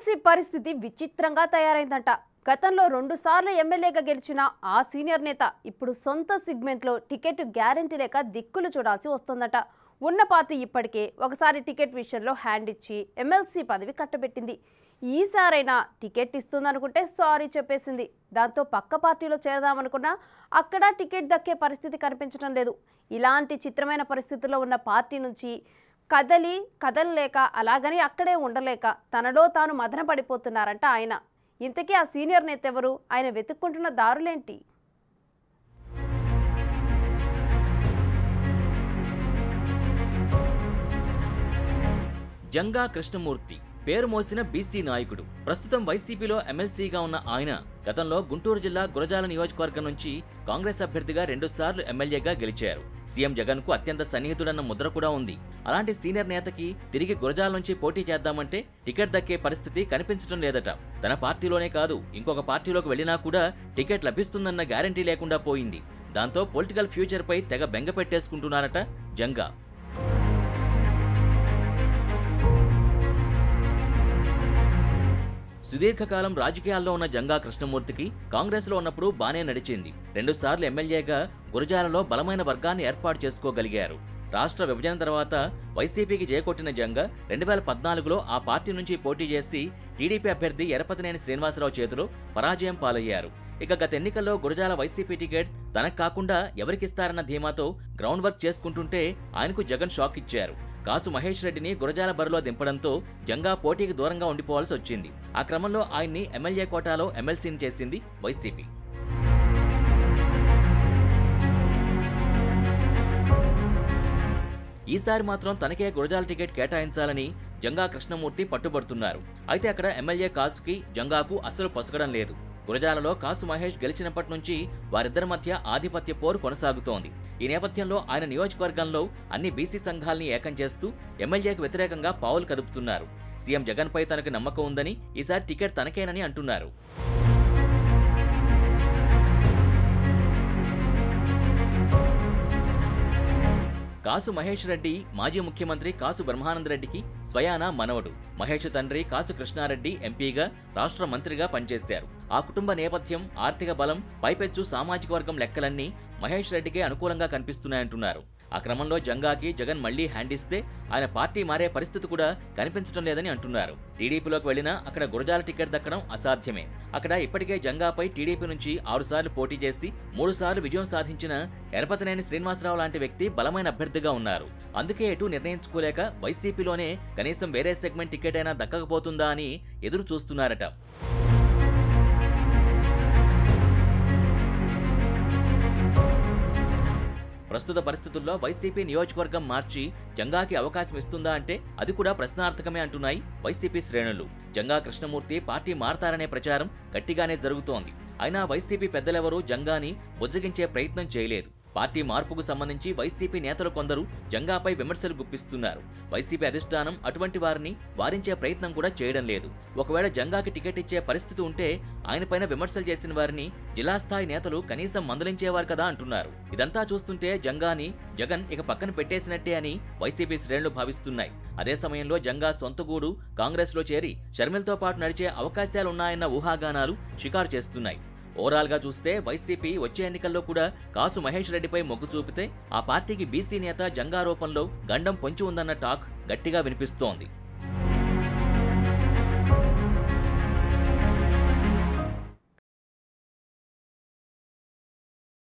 MLC పరిస్థితి విచిత్రంగా తయారైందంట గతంలో రెండుసార్లు ఎమ్మెల్యేగా గెలిచిన ఆ సీనియర్ నేత ఇప్పుడు సొంత సిగ్మెంట్లో టికెట్ గ్యారంటీ లేక దిక్కులు చూడాల్సి వస్తోందట ఉన్న పార్టీ ఇప్పటికే ఒకసారి టికెట్ విషయంలో హ్యాండ్ ఇచ్చి ఎమ్మెల్సీ పదవి కట్టబెట్టింది ఈసారైనా టికెట్ ఇస్తుందనుకుంటే సారీ చెప్పేసింది దాంతో పక్క పార్టీలో చేరదామనుకున్నా అక్కడ టికెట్ దక్కే పరిస్థితి కనిపించడం లేదు ఇలాంటి చిత్రమైన పరిస్థితుల్లో ఉన్న పార్టీ నుంచి కదలి కదలలేక అలాగని అక్కడే ఉండలేక తనలో తాను మదన పడిపోతున్నారంట ఆయన ఇంతకీ ఆ సీనియర్ నేత ఎవరు ఆయన వెతుక్కుంటున్న దారులేంటి జంగా కృష్ణమూర్తి పేరు మోసిన బీసీ నాయకుడు ప్రస్తుతం వైసీపీలో ఎమ్మెల్సీగా ఉన్న ఆయన గతంలో గుంటూరు జిల్లా గురజాల నియోజకవర్గం నుంచి కాంగ్రెస్ అభ్యర్థిగా రెండుసార్లు ఎమ్మెల్యేగా గెలిచారు సీఎం జగన్ కు అత్యంత సన్నిహితుడన్న ముద్ర కూడా ఉంది అలాంటి సీనియర్ నేతకి తిరిగి గురజాల నుంచి పోటీ చేద్దామంటే టికెట్ దక్కే పరిస్థితి కనిపించడం లేదట తన పార్టీలోనే కాదు ఇంకొక పార్టీలోకి వెళ్ళినా కూడా టికెట్ లభిస్తుందన్న గ్యారంటీ లేకుండా పోయింది దాంతో పొలిటికల్ ఫ్యూచర్ పై తెగ బెంగ పెట్టేసుకుంటున్నారట జంగా సుదీర్ఘకాలం రాజకీయాల్లో ఉన్న జంగా కృష్ణమూర్తికి కాంగ్రెస్లో ఉన్నప్పుడు బానే నడిచింది రెండుసార్లు ఎమ్మెల్యేగా గురజాలలో బలమైన వర్గాన్ని ఏర్పాటు చేసుకోగలిగారు రాష్ట్ర విభజన తర్వాత వైసీపీకి చేకొట్టిన జంగ రెండు వేల పద్నాలుగులో ఆ పార్టీ నుంచి పోటీ చేసి టీడీపీ అభ్యర్థి ఎరపతినేని శ్రీనివాసరావు చేతిలో పరాజయం పాలయ్యారు ఇక గత ఎన్నికల్లో గురజాల వైసీపీ టికెట్ తనకు కాకుండా ఎవరికిస్తారన్న ధీమాతో గ్రౌండ్ వర్క్ చేసుకుంటుంటే ఆయనకు జగన్ షాక్ ఇచ్చారు కాసు మహేష్ రెడ్డిని గురజాల బరిలో దింపడంతో జంగా పోటీకి దూరంగా ఉండిపోవాల్సి వచ్చింది ఆ క్రమంలో ఆయన్ని ఎమ్మెల్యే కోటాలో ఎమ్మెల్సీని చేసింది వైసీపీ ఈసారి మాత్రం తనకే గురజాల టికెట్ కేటాయించాలని జంగా కృష్ణమూర్తి పట్టుబడుతున్నారు అయితే అక్కడ ఎమ్మెల్యే కాసుకి జంగాకు అస్సలు పొసగడం లేదు గురజాలలో కాసు మహేష్ గెలిచినప్పటి నుంచి వారిద్దరి మధ్య ఆధిపత్య పోరు కొనసాగుతోంది ఈ నేపథ్యంలో ఆయన నియోజకవర్గంలో అన్ని బీసీ సంఘాల్ని ఏకం చేస్తూ ఎమ్మెల్యేకు వ్యతిరేకంగా పావులు కదుపుతున్నారు సీఎం జగన్పై తనకు నమ్మకం ఉందని ఈసారి టికెట్ తనకేనని అంటున్నారు కాసు మహేష్ రెడ్డి మాజీ ముఖ్యమంత్రి కాసు బ్రహ్మానందరెడ్డికి స్వయాన మనవడు మహేష్ తండ్రి కాసు కృష్ణారెడ్డి ఎంపీగా రాష్ట్ర మంత్రిగా పనిచేశారు ఆ కుటుంబ నేపథ్యం ఆర్థిక బలం పైపెచ్చు సామాజిక వర్గం లెక్కలన్నీ మహేష్ రెడ్డికే అనుకూలంగా కనిపిస్తున్నాయంటున్నారు ఆ క్రమంలో జంగాకి జగన్ మళ్లీ హ్యాండ్ ఇస్తే ఆయన పార్టీ మారే పరిస్థితి కూడా కనిపించడం లేదని అంటున్నారు టీడీపీలోకి వెళ్లినా అక్కడ గురజాల టికెట్ దక్కడం అసాధ్యమే అక్కడ ఇప్పటికే జంగాపై టీడీపీ నుంచి ఆరుసార్లు పోటీ చేసి మూడుసార్లు విజయం సాధించిన ఎరపతినేని శ్రీనివాసరావు లాంటి వ్యక్తి బలమైన అభ్యర్థిగా ఉన్నారు అందుకే ఎటు నిర్ణయించుకోలేక వైసీపీలోనే కనీసం వేరే సెగ్మెంట్ టికెట్ అయినా దక్కకపోతుందా అని ఎదురు చూస్తున్నారట ప్రస్తుత పరిస్థితుల్లో వైసీపీ నియోజకవర్గం మార్చి జంగాకి అవకాశం ఇస్తుందా అంటే అది కూడా ప్రశ్నార్థకమే అంటున్నాయి వైసీపీ శ్రేణులు జంగా కృష్ణమూర్తి పార్టీ మారతారనే ప్రచారం గట్టిగానే జరుగుతోంది అయినా వైసీపీ పెద్దలెవరూ జంగాని బుజ్జగించే ప్రయత్నం చేయలేదు పార్టీ మార్పుకు సంబంధించి వైసీపీ నేతలు కొందరు జంగాపై విమర్శలు గుప్పిస్తున్నారు వైసీపీ అధిష్టానం అటువంటి వారిని వారించే ప్రయత్నం కూడా చేయడం లేదు ఒకవేళ జంగాకి టికెట్ ఇచ్చే పరిస్థితి ఉంటే ఆయనపైన విమర్శలు చేసిన వారిని జిల్లా స్థాయి నేతలు కనీసం మందలించేవారు కదా అంటున్నారు ఇదంతా చూస్తుంటే జంగాని జగన్ ఇక పక్కన పెట్టేసినట్టే అని వైసీపీ శ్రేణులు భావిస్తున్నాయి అదే సమయంలో జంగా సొంత గూడు కాంగ్రెస్లో చేరి షర్మిలతో పాటు నడిచే అవకాశాలున్నాయన్న ఊహాగానాలు షికారు చేస్తున్నాయి ఓవరాల్ గా చూస్తే వైసీపీ వచ్చే ఎన్నికల్లో కూడా కాసు మహేష్ రెడ్డిపై మొగ్గు చూపితే ఆ పార్టీకి బీసీ నేత జంగా రూపంలో గండం పొంచి ఉందన్న టాక్ గట్టిగా వినిపిస్తోంది